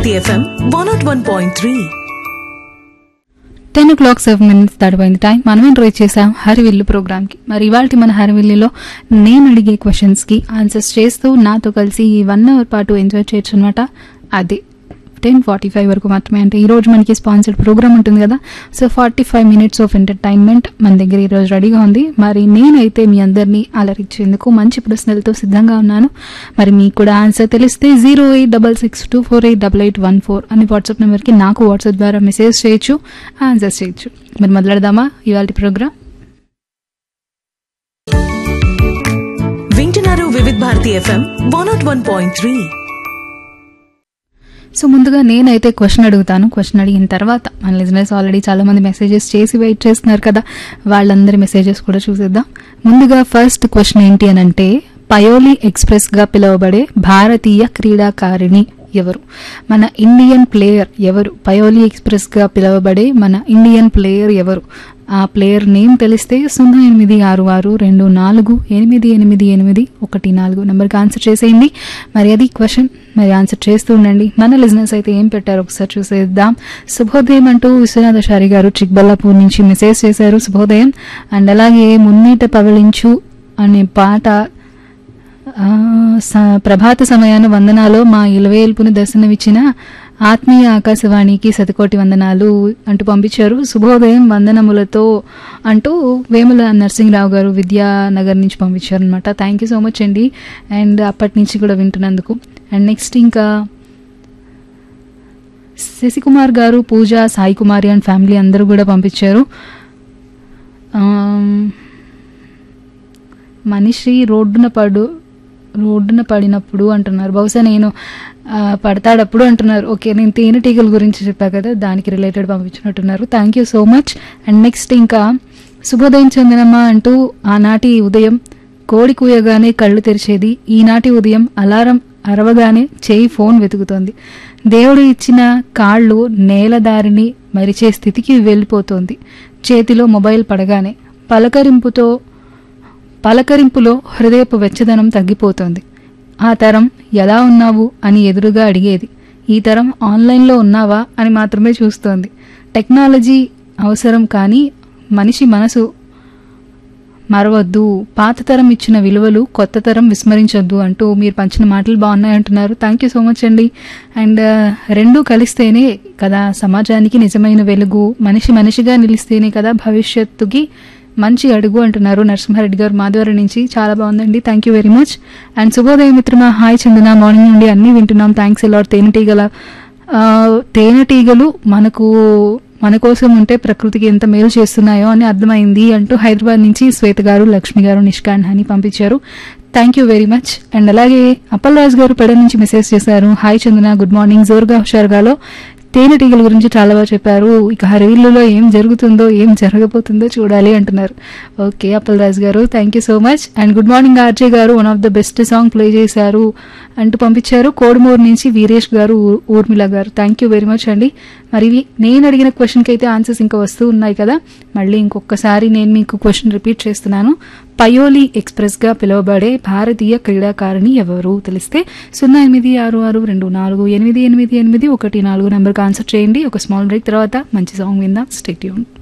Bharati FM one nought one point three ten o'clock seven minutes దాటిపోయింది time మనం entry చేసాం హరివిల్లు ప్రోగ్రామ్కి మరి ఇవాళ మన హరివిల్లులో నేను అడిగే క్వశ్చన్స్కి ఆన్సర్స్ చేస్తూ నాతో కలిసి ఈ వన్ అవర్ పాటు ఎంజాయ్ చేయొచ్చు అనమాట అదే టెన్ ఫార్టీ ఫైవ్ వరకు మాత్రమే అంటే ఈ రోజు మనకి స్పాన్సర్డ్ ప్రోగ్రామ్ ఉంటుంది కదా so forty five minutes of entertainment మన దగ్గర ఈరోజు రెడీగా ఉంది మరి నేనైతే మీ అందరినీ అలరించేందుకు మంచి ప్రశ్నలతో సిద్ధంగా ఉన్నాను మరి మీకు కూడా ఆన్సర్ తెలిస్తే zero eight double six two four eight double eight one four అని వాట్సాప్ నెంబర్కి నాకు వాట్సాప్ ద్వారా మెసేజ్ చేయొచ్చు ఆన్సర్ చేయొచ్చు మరి మొదలెడదామా ఇవాళ ప్రోగ్రామ్ వింటున్నారు Vividh Bharati FM one nought one point three so ముందుగా నేనైతే క్వశ్చన్ అడుగుతాను క్వశ్చన్ అడిగిన తర్వాత మన లిజినెస్ ఆల్రెడీ చాలా మంది మెసేజెస్ చేసి వెయిట్ చేస్తున్నారు కదా వాళ్ళందరి మెసేజెస్ కూడా చూసేద్దాం ముందుగా ఫస్ట్ క్వశ్చన్ ఏంటి అని అంటే పయోలి ఎక్స్ప్రెస్ గా పిలువబడే భారతీయ క్రీడాకారిణి ఎవరు మన ఇండియన్ ప్లేయర్ ఎవరు పయోలి ఎక్స్ప్రెస్ గా పిలువబడే మన ఇండియన్ ప్లేయర్ ఎవరు ఆ ప్లేయర్ నేమ్ తెలిస్తే సున్నా ఎనిమిది ఆరు ఆరు రెండు నాలుగు ఎనిమిది ఎనిమిది ఎనిమిది ఒకటి నాలుగు నెంబర్కి ఆన్సర్ చేసేయండి మరి అది క్వశ్చన్ మరి ఆన్సర్ చేస్తూ ఉండండి మన లిజినెస్ అయితే ఏం పెట్టారో ఒకసారి చూసేద్దాం శుభోదయం అంటూ విశ్వనాథశారి గారు చిక్బల్లాపూర్ నుంచి మెసేజ్ చేశారు శుభోదయం అండ్ అలాగే మున్నీట పవళించు అనే పాట ఆ, స- ప్రభాత సమయాన వందనాలో మా ఇలవేల్పుని దర్శనమిచ్చిన ఆత్మీయ ఆకాశవాణికి శతకోటి వందనాలు అంటూ పంపించారు శుభోదయం వందనములతో అంటూ వేముల నరసింహరావు గారు విద్యానగర్ నుంచి పంపించారు అనమాట థ్యాంక్ యూ సో మచ్ అండి అండ్ అప్పటి నుంచి కూడా వింటున్నందుకు అండ్ నెక్స్ట్ ఇంకా శశికుమార్ గారు పూజ సాయి కుమారి అండ్ ఫ్యామిలీ అందరూ కూడా పంపించారు ఆమ్, మనిషి రోడ్డున పడు రోడ్డున పడినప్పుడు అంటున్నారు బహుశా నేను ఆ, పడతాడప్పుడు అంటున్నారు ఓకే నేను తేనెటీగల గురించి చెప్పా కదా దానికి రిలేటెడ్ పంపించినట్టున్నారు thank you so much and next ఇంకా శుభోదయం చందనమ్మ అంటూ ఆనాటి ఉదయం కోడి కూయగానే కళ్ళు తెరిచేది ఈనాటి ఉదయం అలారం అరవగానే చేయి ఫోన్ వెతుకుతోంది దేవుడు ఇచ్చిన కాళ్ళు నేల దారిని మరిచే స్థితికి వెళ్ళిపోతోంది చేతిలో మొబైల్ పడగానే పలకరింపుతో పలకరింపులో హృదయపు వెచ్చదనం తగ్గిపోతోంది ఆ తరం ఎలా ఉన్నావు అని ఎదురుగా అడిగేది ఈ తరం ఆన్లైన్లో ఉన్నావా అని మాత్రమే చూస్తోంది టెక్నాలజీ అవసరం కానీ మనిషి మనసు మరవద్దు పాత తరం ఇచ్చిన విలువలు కొత్త తరం విస్మరించొద్దు అంటూ మీరు పంచిన మాటలు బాగున్నాయి అంటున్నారు థ్యాంక్ యూ సో మచ్ అండి అండ్ రెండు కలిస్తేనే కదా సమాజానికి నిజమైన వెలుగు మనిషి మనిషిగా నిలిస్తేనే కదా భవిష్యత్తుకి మంచి అడుగు అంటున్నారు నరసింహారెడ్డి గారు మాధవరం నుంచి చాలా బాగుందండి thank you very much and శుభోదయం మిత్రమా హాయ్ చందన మార్నింగ్ నుండి అన్నీ వింటున్నాం థ్యాంక్స్ ఎలాట్ తేనెటీగల ఆ, తేనెటీగలు మనకు మన కోసం ఉంటే ప్రకృతికి ఎంత మేలు చేస్తున్నాయో అని అర్థమైంది అంటూ హైదరాబాద్ నుంచి శ్వేత గారు లక్ష్మి గారు నిష్కాంత్ అని పంపించారు thank you very much and అలాగే అప్పలరాజు గారు పెడ నుంచి మెసేజ్ చేశారు హాయ్ చందన గుడ్ మార్నింగ్ జోరుగా హుషారుగాలో తేనెటీగల గురించి చాలా బాగా చెప్పారు ఇక హరివిల్లులో ఏం జరుగుతుందో ఏం జరగబోతుందో చూడాలి అంటున్నారు ఓకే అప్పలరాజు గారు thank you so much and good morning RJ గారు one of the best song play చేశారు అంటూ పంపించారు కోడుమూరు నుంచి వీరేష్ గారు ఊ- ఊర్మిళ గారు థ్యాంక్ యూ వెరీ మచ్ అండి మరి ఇవి నేను అడిగిన క్వశ్చన్కి అయితే ఆన్సర్స్ ఇంకా వస్తూ ఉన్నాయి కదా మళ్ళీ ఇంకొకసారి నేను మీకు క్వశ్చన్ రిపీట్ చేస్తున్నాను పయోలి ఎక్స్ప్రెస్ గా పిలువబడే భారతీయ క్రీడాకారిణి ఎవరు తెలిస్తే సున్నా ఎనిమిది ఆరు ఆరు రెండు నాలుగు ఎనిమిది ఎనిమిది ఎనిమిది ఒకటి నాలుగు నెంబర్కి ఆన్సర్ చేయండి ఒక స్మాల్ బ్రేక్ తర్వాత మంచి సాంగ్ విందాం స్టేట్యూన్